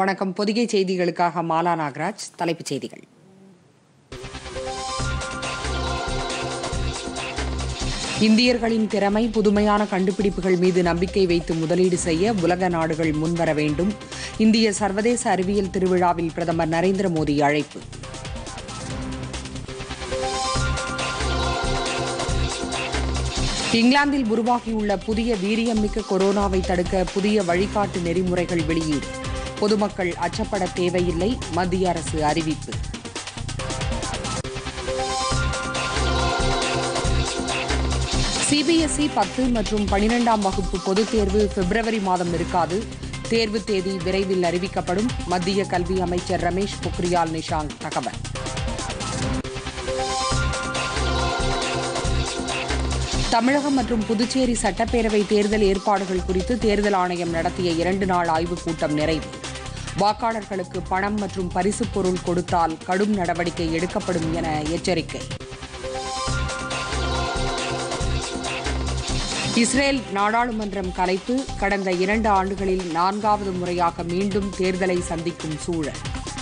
வணக்கம் பொதிகை செய்திகளுக்காக மாலா நாகராஜ் தலைப்புச் செய்திகள் இந்தியர்களின் திறமை புதுமையான கண்டுபிடிப்புகள் மீது நம்பிக்கை வைத்து முதலீடு செய்ய உலக நாடுகள் முன்வர வேண்டும் இந்திய சர்வதேச அறிவியல் திருவிழாவில் பிரதமர் நரேந்திர மோடி அழைப்பு இங்கிலாந்தில் உருவாகியுள்ள புதிய வீரியமிக்க கொரோனாவை தடுக்க புதிய வழிகாட்டு நெறிமுறைகள் வெளியீடு பொதுமக்கள் அச்சப்பட தேவையில்லை மத்திய அரசு அறிவிப்பு சிபிஎஸ்இ பத்து மற்றும் பனிரெண்டாம் வகுப்பு பொதுத் தேர்வு பிப்ரவரி மாதம் இருக்காது தேர்வு தேதி விரைவில் அறிவிக்கப்படும் மத்திய கல்வி அமைச்சர் ரமேஷ் பொக்ரியால் நிஷாங்க் தகவல் தமிழகம் மற்றும் புதுச்சேரி சட்டப்பேரவை தேர்தல் ஏற்பாடுகள் குறித்து தேர்தல் ஆணையம் நடத்திய இரண்டு நாள் ஆய்வுக் கூட்டம் நிறைவு வாக்காளர்களுக்கு பணம் மற்றும் பரிசுப் பொருள் கொடுத்தால் கடும் நடவடிக்கை எடுக்கப்படும் என எச்சரிக்கை இஸ்ரேல் நாடாளுமன்றம் கலைப்பு கடந்த இரண்டு ஆண்டுகளில் நான்காவது முறையாக மீண்டும் தேர்தலை சந்திக்கும் சூழல்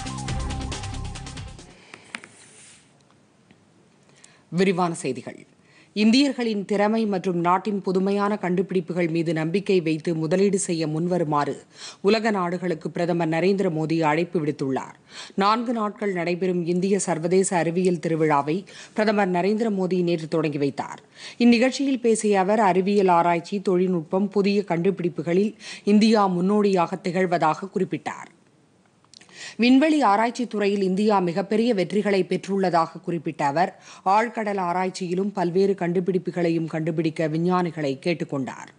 விரிவான செய்திகள் இந்தியர்களின் திறமை மற்றும் நாட்டின் புதுமையான கண்டுபிடிப்புகள் மீது நம்பிக்கை வைத்து முதலீடு செய்ய முன்வருமாறு உலக நாடுகளுக்கு பிரதமர் நரேந்திர மோடி அழைப்பு விடுத்துள்ளார் நான்கு நாட்கள் நடைபெறும் இந்திய சர்வதேச அறிவியல் திருவிழாவை பிரதமர் நரேந்திர மோடி நேற்று தொடங்கி வைத்தார் இந்நிகழ்ச்சியில் பேசிய அவர் அறிவியல் ஆராய்ச்சி தொழில்நுட்பம் புதிய கண்டுபிடிப்புகளில் இந்தியா முன்னோடியாக திகழ்வதாக குறிப்பிட்டார் விண்வெளி ஆராய்ச்சி துறையில் இந்தியா மிகப்பெரிய வெற்றிகளை பெற்றுள்ளதாக குறிப்பிட்ட அவர் ஆழ்கடல் ஆராய்ச்சியிலும் பல்வேறு கண்டுபிடிப்புகளையும் கண்டுபிடிக்க விஞ்ஞானிகளை கேட்டுக்கொண்டார்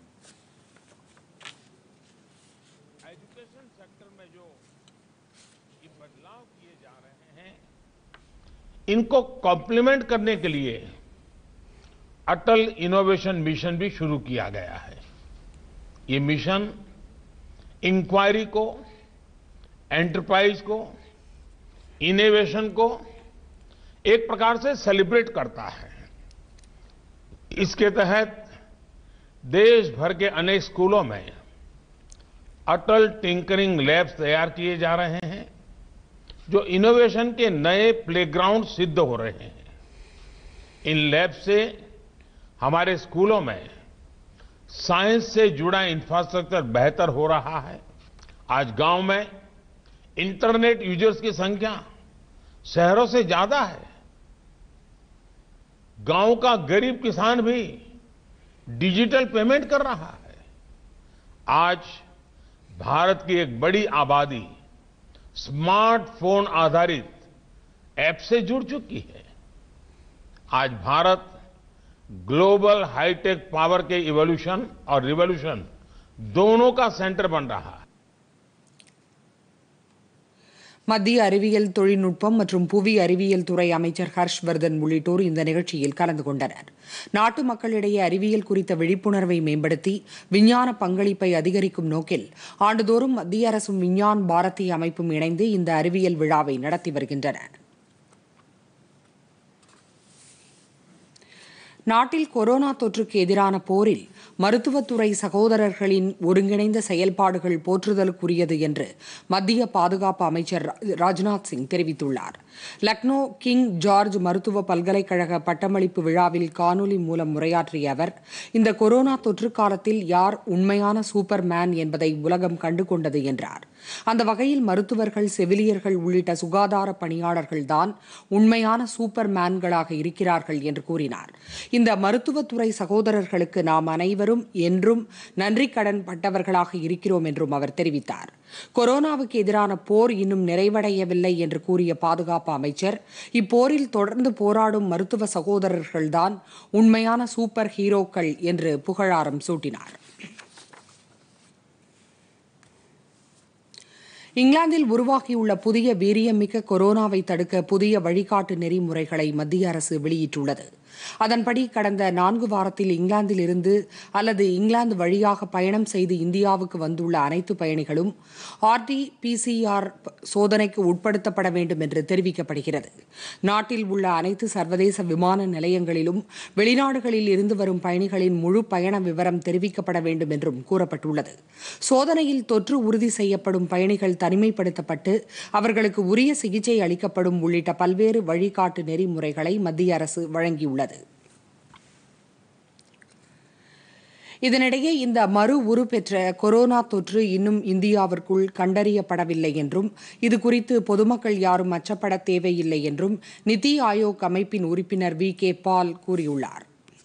एजुकेशन सेक्टर में जो ये बदलाव किए जा रहे हैं इनको कॉम्प्लीमेंट करने के लिए अटल इनोवेशन मिशन भी शुरू किया गया है ये मिशन इंक्वायरी को एंटरप्राइज को इनोवेशन को एक प्रकार से सेलिब्रेट करता है इसके तहत देश भर के अनेक स्कूलों में अटल टिंकरिंग लैब्स तैयार किए जा रहे हैं जो इनोवेशन के नए प्लेग्राउंड सिद्ध हो रहे हैं इन लैब से हमारे स्कूलों में साइंस से जुड़ा इंफ्रास्ट्रक्चर बेहतर हो रहा है आज गांव में इंटरनेट यूजर्स की संख्या शहरों से ज्यादा है गांव का गरीब किसान भी डिजिटल पेमेंट कर रहा है आज भारत की एक बड़ी आबादी स्मार्टफोन आधारित ऐप से जुड़ चुकी है आज भारत ग्लोबल हाईटेक पावर के इवोल्यूशन और रिवोल्यूशन दोनों का सेंटर बन रहा है மத்திய அறிவியல் தொழில்நுட்பம் மற்றும் புவி அறிவியல் துறை அமைச்சர் ஹர்ஷ்வர்தன் உள்ளிட்டோர் இந்த நிகழ்ச்சியில் கலந்து கொண்டனர் நாட்டு மக்களிடையே அறிவியல் குறித்த விழிப்புணர்வை மேம்படுத்தி விஞ்ஞான பங்களிப்பை அதிகரிக்கும் நோக்கில் ஆண்டுதோறும் மத்திய அரசும் விஞ்ஞான் பாரதி அமைப்பும் இணைந்து இந்த அறிவியல் விழாவை நடத்தி வருகின்றன நாட்டில் கொரோனா தொற்றுக்கு எதிரான போரில் மருத்துவத்துறை சகோதரர்களின் ஒருங்கிணைந்த செயல்பாடுகள் போற்றுதலுக்குரியது என்று மத்திய பாதுகாப்பு அமைச்சர் ராஜ்நாத் சிங் தெரிவித்துள்ளார் லக்னோ கிங் ஜார்ஜ் மருத்துவ பல்கலைக்கழக பட்டமளிப்பு விழாவில் காணொலி மூலம் உரையாற்றிய அவர் இந்த கொரோனா தொற்று காலத்தில் யார் உண்மையான சூப்பர் மேன் என்பதை உலகம் கண்டுகொண்டது என்றார் அந்த வகையில் மருத்துவர்கள் செவிலியர்கள் உள்ளிட்ட சுகாதார பணியாளர்கள்தான் உண்மையான சூப்பர் மேன்களாக இருக்கிறார்கள் என்று கூறினார் இந்த மருத்துவத்துறை சகோதரர்களுக்கு நாம் அனைவரும் என்றும் நன்றி கடன் பட்டவர்களாக இருக்கிறோம் என்றும் அவர் தெரிவித்தார் கொரோனாவுக்கு எதிரான போர் இன்னும் நிறைவடையவில்லை என்று கூறிய பாதுகாப்பு அமைச்சர் இப்போரில் தொடர்ந்து போராடும் மருத்துவ சகோதரர்கள்தான் உண்மையான சூப்பர் ஹீரோக்கள் என்று புகழாரம் சூட்டினார் இங்கிலாந்தில் உருவாகியுள்ள புதிய வீரியமிக்க கொரோனாவை தடுக்க புதிய வழிகாட்டு நெறிமுறைகளை மத்திய அரசு வெளியிட்டுள்ளது அதன்படி கடந்த நான்கு வாரத்தில் இங்கிலாந்தில் இருந்து அல்லது இங்கிலாந்து வழியாக பயணம் செய்து இந்தியாவுக்கு வந்துள்ள அனைத்து பயணிகளும் ஆர்டி பிசிஆர் சோதனைக்கு உட்படுத்தப்பட வேண்டும் என்று தெரிவிக்கப்படுகிறது நாட்டில் உள்ள அனைத்து சர்வதேச விமான நிலையங்களிலும் வெளிநாடுகளில் இருந்து வரும் பயணிகளின் முழு பயண விவரம் தெரிவிக்கப்பட வேண்டும் என்றும் கூறப்பட்டுள்ளது சோதனையில் தொற்று உறுதி செய்யப்படும் பயணிகள் தனிமைப்படுத்தப்பட்டு அவர்களுக்கு உரிய சிகிச்சை அளிக்கப்படும் உள்ளிட்ட பல்வேறு வழிகாட்டு நெறிமுறைகளை மத்திய அரசு வழங்கியுள்ளது இதனிடையே இந்த மறு உரு பெற்ற கொரோனா தொற்று இன்னும் இந்தியாவிற்குள் கண்டறியப்படவில்லை என்றும் இது குறித்து பொதுமக்கள் யாரும் அச்சப்பட தேவையில்லை என்றும் நிதி ஆயோக் அமைப்பின் உறுப்பினர் வி கே பால் கூறியுள்ளார்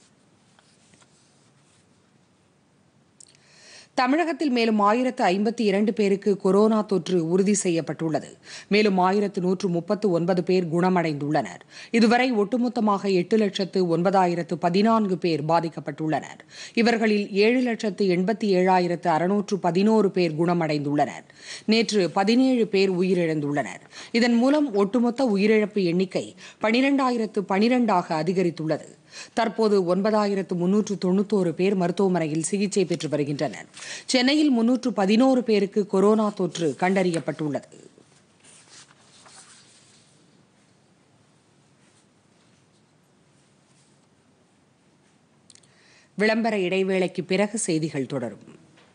தமிழகத்தில் மேலும் ஆயிரத்து ஐம்பத்தி இரண்டு பேருக்கு கொரோனா தொற்று உறுதி செய்யப்பட்டுள்ளது மேலும் ஆயிரத்து நூற்று முப்பத்து ஒன்பது பேர் குணமடைந்துள்ளனர் இதுவரை ஒட்டுமொத்தமாக எட்டு லட்சத்து ஒன்பதாயிரத்து பதினான்கு பேர் பாதிக்கப்பட்டுள்ளனர் இவர்களில் ஏழு லட்சத்து எண்பத்தி ஏழாயிரத்து அறுநூற்று பதினோரு பேர் குணமடைந்துள்ளனர் நேற்று பதினேழு பேர் உயிரிழந்துள்ளனர் இதன் மூலம் ஒட்டுமொத்த உயிரிழப்பு எண்ணிக்கை பனிரெண்டாயிரத்து பனிரெண்டாக அதிகரித்துள்ளது தற்போது ஒன்பதாயிரத்து முன்னூற்று தொண்ணூத்தோரு பேர் மருத்துவமனையில் சிகிச்சை பெற்று வருகின்றனர் சென்னையில் முன்னூற்று பதினோரு பேருக்கு கொரோனா தொற்று கண்டறியப்பட்டுள்ளது விளம்பர இடைவேளைக்கு பிறகு செய்திகள் தொடரும்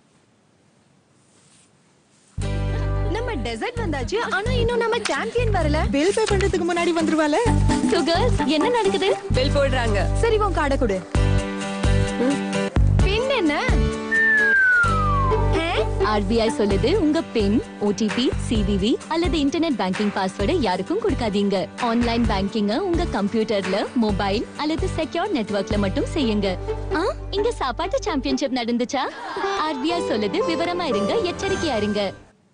நம்ம டெசர்ட் வந்தாச்சு ஆனா இன்னும் நம்ம சாம்பியன் வரல பில் பே பண்றதுக்கு முன்னாடி வந்துருவால சோ கேர்ள்ஸ் என்ன நடக்குது பில் போடுறாங்க சரி உன் கார்டை கொடு பின் என்ன ஆர்பிஐ சொல்லுது உங்க பின் ஓடிபி சிவிவி அல்லது இன்டர்நெட் பேங்கிங் பாஸ்வேர்டை யாருக்கும் கொடுக்காதீங்க ஆன்லைன் பேங்கிங்க உங்க கம்ப்யூட்டர்ல மொபைல் அல்லது செக்யூர் நெட்வொர்க்ல மட்டும் செய்யுங்க ஆ, இங்க சாப்பாட்டு சாம்பியன்ஷிப் நடந்துச்சா ஆர்பிஐ சொல்லுது விவரமா இருங்க எச்சரிக்கையா இருங்க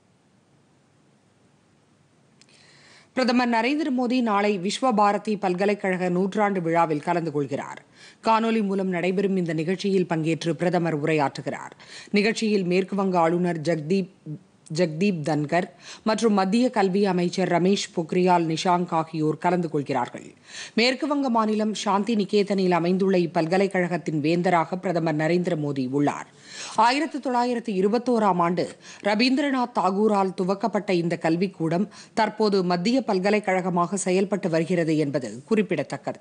பிரதமர் நரேந்திர மோடி நாளை விஸ்வ பாரதி பல்கலைக்கழக நூற்றாண்டு விழாவில் கலந்து கொள்கிறார் காணொலி மூலம் நடைபெறும் இந்த நிகழ்ச்சியில் பங்கேற்று பிரதமர் உரையாற்றுகிறார் நிகழ்ச்சியில் மேற்குவங்க ஆளுநர் ஜக்தீப் ஜக்தீப் தன்கர் மற்றும் மத்திய கல்வி அமைச்சர் ரமேஷ் பொக்ரியால் நிஷாங்க் ஆகியோர் கலந்து கொள்கிறார்கள் மேற்குவங்க மாநிலம் சாந்தி நிகேதனில் அமைந்துள்ள இப்பல்கலைக்கழகத்தின் வேந்தராக பிரதமர் நரேந்திர மோடி உள்ளார் ஆயிரத்தி தொள்ளாயிரத்தி இருபத்தோராம் ஆண்டு ரவீந்திரநாத் தாகூரால் துவக்கப்பட்ட இந்த கல்விக்கூடம் தற்போது மத்திய பல்கலைக்கழகமாக செயல்பட்டு வருகிறது என்பது குறிப்பிடத்தக்கது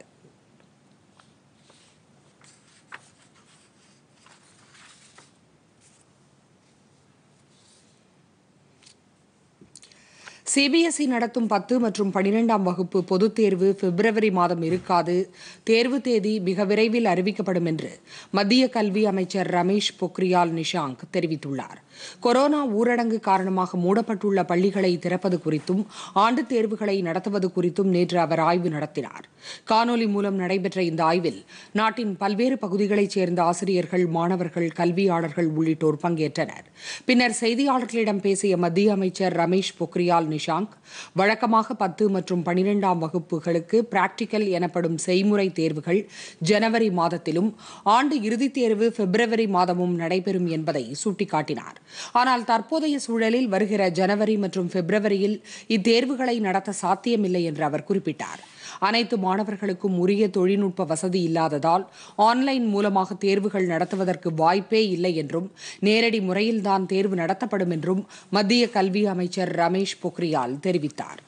சிபிஎஸ்இ நடத்தும் பத்து மற்றும் பனிரெண்டாம் வகுப்பு பொதுத் தேர்வு பிப்ரவரி மாதம் இருக்காது தேர்வு தேதி மிக விரைவில் அறிவிக்கப்படும் என்று மத்திய கல்வி அமைச்சர் ரமேஷ் பொக்ரியால் நிஷாங்க் தெரிவித்துள்ளார் கொரோனா ஊரடங்கு காரணமாக மூடப்பட்டுள்ள பள்ளிகளை திறப்பது குறித்தும் ஆண்டுத் தேர்வுகளை நடத்துவது குறித்தும் நேற்று அவர் ஆய்வு நடத்தினார் காணொலி மூலம் நடைபெற்ற இந்த ஆய்வில் நாட்டின் பல்வேறு பகுதிகளைச் சேர்ந்த ஆசிரியர்கள் மாணவர்கள் கல்வியாளர்கள் உள்ளிட்டோர் பங்கேற்றனர் பின்னர் செய்தியாளர்களிடம் பேசிய மத்திய அமைச்சர் ரமேஷ் பொக்ரியால் நிஷாங்க் வழக்கமாக பத்து மற்றும் பனிரெண்டாம் வகுப்புகளுக்கு பிராக்டிக்கல் எனப்படும் செய்முறை தேர்வுகள் ஜனவரி மாதத்திலும் ஆண்டு இறுதித் தேர்வு பிப்ரவரி மாதமும் நடைபெறும் என்பதை சுட்டிக்காட்டினார் ஆனால் தற்போதைய சூழலில் வருகிற ஜனவரி மற்றும் பிப்ரவரியில் இத்தேர்வுகளை நடத்த சாத்தியமில்லை என்று அவர் குறிப்பிட்டார் அனைத்து மாணவர்களுக்கும் உரிய தொழில்நுட்ப வசதி இல்லாததால் ஆன்லைன் மூலமாக தேர்வுகள் நடத்துவதற்கு வாய்ப்பே இல்லை என்றும் நேரடி முறையில்தான் தேர்வு நடத்தப்படும் என்றும் மத்திய கல்வி அமைச்சர் ரமேஷ் பொக்ரியால் தெரிவித்தார்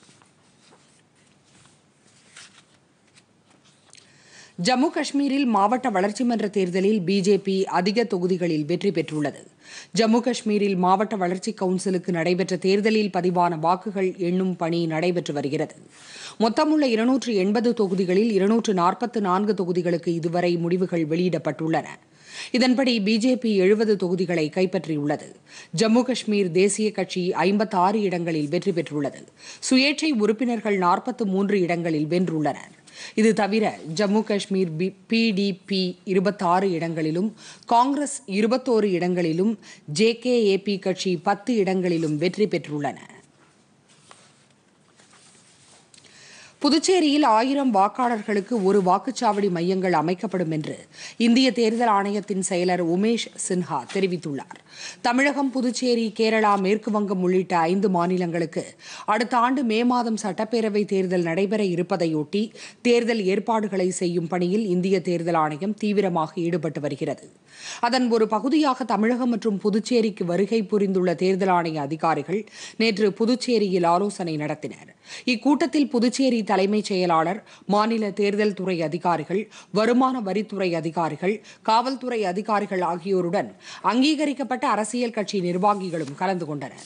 ஜம்மு காஷ்மீரில் மாவட்ட வளர்ச்சி மன்ற தேர்தலில் பிஜேபி அதிக தொகுதிகளில் வெற்றி பெற்றுள்ளது ஜம்மு காஷ்மீரில் மாவட்ட வளர்ச்சி கவுன்சிலுக்கு நடைபெற்ற தேர்தலில் பதிவான வாக்குகள் எண்ணும் பணி நடைபெற்று வருகிறது மொத்தமுள்ள இருநூற்று எண்பது தொகுதிகளில் இருநூற்று நாற்பத்து நான்கு தொகுதிகளுக்கு இதுவரை முடிவுகள் வெளியிடப்பட்டுள்ளன இதன்படி பிஜேபி எழுபது தொகுதிகளை கைப்பற்றியுள்ளது ஜம்மு காஷ்மீர் தேசிய கட்சி ஐம்பத்தி ஆறு இடங்களில் வெற்றி பெற்றுள்ளது சுயேட்சை உறுப்பினர்கள் நாற்பத்து மூன்று இடங்களில் வென்றுள்ளனர் இது தவிர ஜம்மு காஷ்மீர் பிடிபி இருபத்தாறு இடங்களிலும் காங்கிரஸ் இருபத்தோரு இடங்களிலும் ஜேகேஏபி கட்சி பத்து இடங்களிலும் வெற்றி பெற்றுள்ளன புதுச்சேரியில் ஆயிரம் வாக்காளர்களுக்கு ஒரு வாக்குச்சாவடி மையங்கள் அமைக்கப்படும் என்று இந்திய தேர்தல் ஆணையத்தின் செயலர் உமேஷ் சின்ஹா தெரிவித்துள்ளார் தமிழகம் புதுச்சேரி கேரளா மேற்கு வங்கம் உள்ளிட்ட ஐந்து மாநிலங்களுக்கு அடுத்த ஆண்டு மே மாதம் சட்டப்பேரவை தேர்தல் நடைபெற இருப்பதையொட்டி தேர்தல் ஏற்பாடுகளை செய்யும் பணியில் இந்திய தேர்தல் ஆணையம் தீவிரமாக ஈடுபட்டு வருகிறது அதன் ஒரு பகுதியாக தமிழகம் மற்றும் புதுச்சேரிக்கு வருகை புரிந்துள்ள தேர்தல் ஆணைய அதிகாரிகள் நேற்று புதுச்சேரியில் ஆலோசனை நடத்தினர் இக்கூட்டத்தில் புதுச்சேரி தலைமைச் செயலாளர் மாநில தேர்தல் துறை அதிகாரிகள் வருமான வரித்துறை அதிகாரிகள் காவல்துறை அதிகாரிகள் ஆகியோருடன் அங்கீகரிக்கப்பட்ட அரசியல் கட்சி நிர்வாகிகளும் கலந்து கொண்டனர்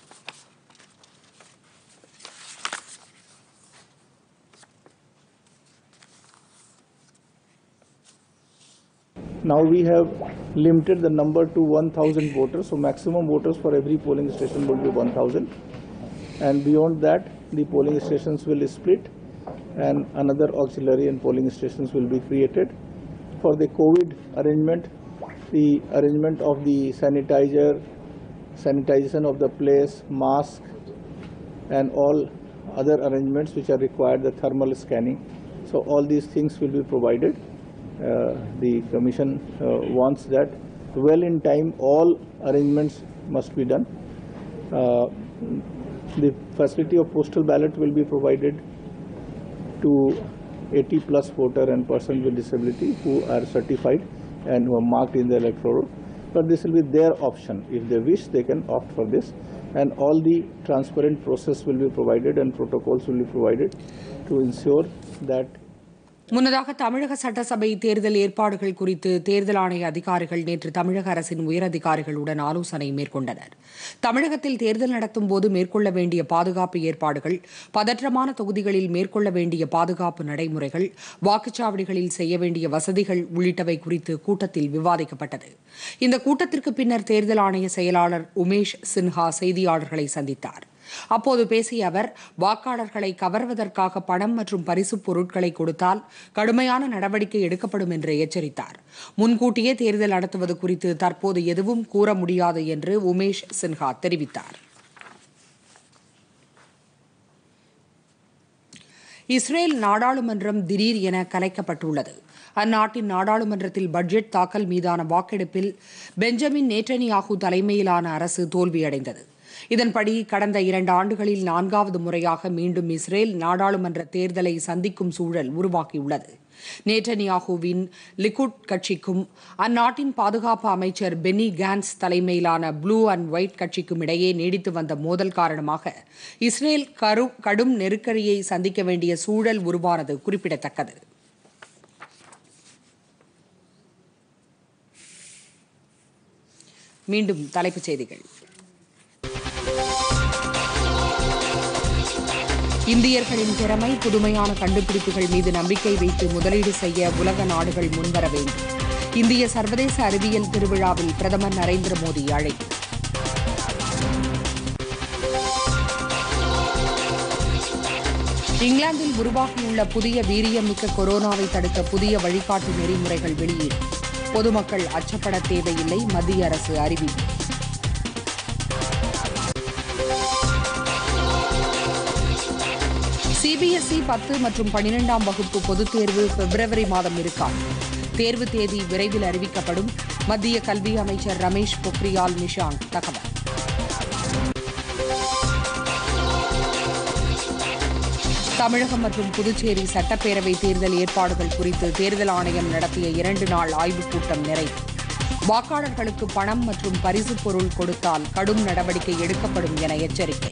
Now we have limited the number to 1,000 voters, so maximum voters for every polling station will be 1,000. And beyond that, the polling stations will split and another auxiliary and polling stations will be created. For the COVID arrangement, the arrangement of the sanitizer, sanitization of the place, mask, and all other arrangements which are required, the thermal scanning. So all these things will be provided. Uh, the commission uh, wants that well in time all arrangements must be done. Uh, the facility of postal ballot will be provided to 80 plus voter and person with disability who are certified and who are marked in the electoral. But this will be their option. If they wish, they can opt for this. And all the transparent process will be provided and protocols will be provided to ensure that முன்னதாக தமிழக சட்டசபை தேர்தல் ஏற்பாடுகள் குறித்து தேர்தல் ஆணைய அதிகாரிகள் நேற்று தமிழக அரசின் உயரதிகாரிகளுடன் ஆலோசனை மேற்கொண்டனர் தமிழகத்தில் தேர்தல் நடத்தும் போது மேற்கொள்ள வேண்டிய பாதுகாப்பு ஏற்பாடுகள் பதற்றமான தொகுதிகளில் மேற்கொள்ள வேண்டிய பாதுகாப்பு நடைமுறைகள் வாக்குச்சாவடிகளில் செய்ய வேண்டிய வசதிகள் உள்ளிட்டவை குறித்து கூட்டத்தில் விவாதிக்கப்பட்டது இந்த கூட்டத்திற்கு பின்னர் தேர்தல் ஆணைய செயலாளர் உமேஷ் சின்ஹா செய்தியாளர்களை சந்தித்தார் அப்போது பேசிய அவர் வாக்காளர்களை கவர்வதற்காக பணம் மற்றும் பரிசுப் பொருட்களை கொடுத்தால் கடுமையான நடவடிக்கை எடுக்கப்படும் என்று எச்சரித்தார் முன்கூட்டியே தேர்தல் நடத்துவது குறித்து தற்போது எதுவும் கூற முடியாது என்று உமேஷ் சின்ஹா தெரிவித்தார் இஸ்ரேல் நாடாளுமன்றம் திடீர் என கலைக்கப்பட்டுள்ளது அந்நாட்டின் நாடாளுமன்றத்தில் பட்ஜெட் தாக்கல் மீதான வாக்கெடுப்பில் பெஞ்சமின் நேட்டனியாகு தலைமையிலான அரசு தோல்வியடைந்தது இதன்படி கடந்த இரண்டு ஆண்டுகளில் நான்காவது முறையாக மீண்டும் இஸ்ரேல் நாடாளுமன்ற தேர்தலை சந்திக்கும் சூழல் உருவாகியுள்ளது நேட்டனியாகுவின் லிகுட் கட்சிக்கும் அந்நாட்டின் பாதுகாப்பு அமைச்சர் பென்னி கான்ஸ் தலைமையிலான ப்ளூ அண்ட் ஒயிட் கட்சிக்கும் இடையே நீடித்து வந்த மோதல் காரணமாக இஸ்ரேல் கரு கடும் நெருக்கடியை சந்திக்க வேண்டிய சூழல் உருவானது குறிப்பிடத்தக்கது மீண்டும் தலைப்புச் செய்திகள் இந்தியர்களின் திறமை புதுமையான கண்டுபிடிப்புகள் மீது நம்பிக்கை வைத்து முதலீடு செய்ய உலக நாடுகள் முன்வர வேண்டும் இந்திய சர்வதேச அறிவியல் திருவிழாவில் பிரதமர் நரேந்திர மோடி அழைப்பு இங்கிலாந்தில் உருவாகியுள்ள புதிய வீரியமிக்க கொரோனாவை தடுக்க புதிய வழிகாட்டு நெறிமுறைகள் வெளியீடு பொதுமக்கள் அச்சப்பட தேவையில்லை மத்திய அரசு அறிவிப்பு சிபிஎஸ்இ பத்து மற்றும் பனிரெண்டாம் வகுப்பு பொதுத் தேர்வு பிப்ரவரி மாதம் இருக்காது தேர்வு தேதி விரைவில் அறிவிக்கப்படும் மத்திய கல்வி அமைச்சர் ரமேஷ் பொக்ரியால் நிஷாங்க் தகவல் தமிழகம் மற்றும் புதுச்சேரி சட்டப்பேரவை தேர்தல் ஏற்பாடுகள் குறித்து தேர்தல் ஆணையம் நடத்திய இரண்டு நாள் ஆய்வுக் கூட்டம் நிறைவு வாக்காளர்களுக்கு பணம் மற்றும் பரிசுப் பொருள் கொடுத்தால் கடும் நடவடிக்கை எடுக்கப்படும் என எச்சரிக்கை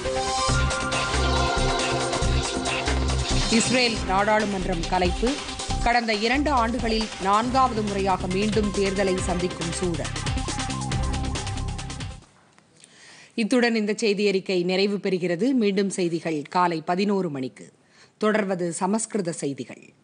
இஸ்ரேல் நாடாளுமன்றம் கலைப்பு கடந்த இரண்டு ஆண்டுகளில் நான்காவது முறையாக மீண்டும் தேர்தலை சந்திக்கும் சூழல் இத்துடன் இந்த செய்தி அறிக்கை நிறைவு பெறுகிறது மீண்டும் செய்திகள் காலை பதினோரு மணிக்கு தொடர்வது சமஸ்கிருத செய்திகள்